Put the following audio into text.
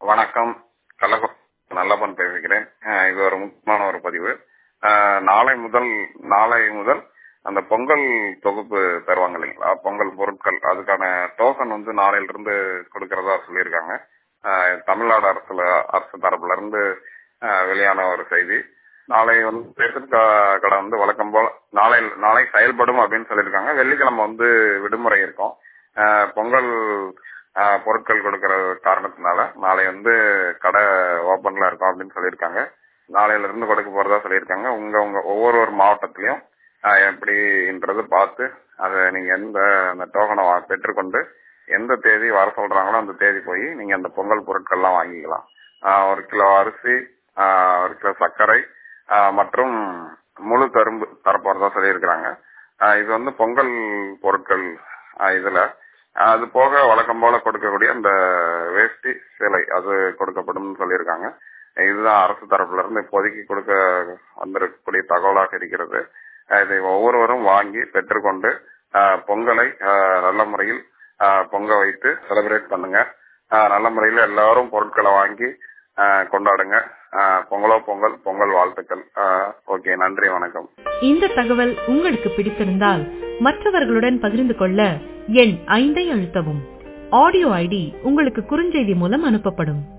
வணக்கம் கள்ளக்குறிச்சி நல்லப்பன் பேசுகிறேன் அஹ் இது ஒரு முக்கியமான ஒரு பதிவு அஹ் நாளை முதல் நாளை முதல் அந்த பொங்கல் தொகுப்பு தருவாங்க இல்லைங்களா பொங்கல் பொருட்கள் அதுக்கான டோக்கன் வந்து நாளையில இருந்து கொடுக்கறதா சொல்லியிருக்காங்க அஹ் தமிழ்நாடு அரசுல அரசு தரப்புல இருந்து அஹ் வெளியான ஒரு செய்தி நாளை வந்து ரேஷன் கா- கடை வந்து வழக்கம் போல நாளை நாளை செயல்படும் அப்படின்னு சொல்லியிருக்காங்க வெள்ளிக்கிழமை வந்து விடுமுறை இருக்கும் அஹ் பொங்கல் அஹ், பொருட்கள் கொடுக்கற காரணத்தினால நாளை வந்து கடை ஓபன்ல இருக்கும் அப்படின்னு சொல்லியிருக்காங்க நாளையில இருந்து கொடுக்க போறதா சொல்லியிருக்காங்க உங்க உங்க ஒவ்வொரு ஒரு மாவட்டத்திலையும் அஹ், எப்படின்றது பார்த்து அதை நீங்க எந்த அந்த டோக்கனை வா- பெற்றுக்கொண்டு எந்த தேதி வர சொல்றாங்களோ அந்த தேதி போய் நீங்க அந்த பொங்கல் பொருட்கள்லாம் வாங்கிக்கலாம் அஹ், ஒரு கிலோ அரிசி அஹ், ஒரு கிலோ சர்க்கரை அஹ், மற்றும் முழு கரும்பு தரப்போறதா சொல்லியிருக்கிறாங்க அஹ், இது வந்து பொங்கல் பொருட்கள் அஹ், இதுல அது போக வழக்கம் போல கொடுக்கக்கூடிய அந்த வேஷ்டி சிலை அது கொடுக்கப்படும் சொல்லியிருக்காங்க இதுதான் அரசு தரப்புல இருந்து இப்போதைக்கு கொடுக்க வந்திருக்கக்கூடிய தகவலாக இருக்கிறது அஹ் இதை ஒவ்வொருவரும் வாங்கி பெற்றுக்கொண்டு அஹ், பொங்கலை அஹ், நல்ல முறையில் அஹ், பொங்க வைத்து செலிப்ரேட் பண்ணுங்க அஹ், நல்ல முறையில் எல்லாரும் பொருட்களை வாங்கி அஹ், கொண்டாடுங்க அஹ், பொங்கலோ பொங்கல் பொங்கல் வாழ்த்துக்கள் ஓகே நன்றி வணக்கம் இந்த தகவல் உங்களுக்கு பிடித்திருந்தால் மற்றவர்களுடன் பகிர்ந்து கொள்ள எண் ஐந்தை அழுத்தவும் ஆடியோ ஐடி உங்களுக்கு குறுஞ்செய்தி மூலம் அனுப்பப்படும்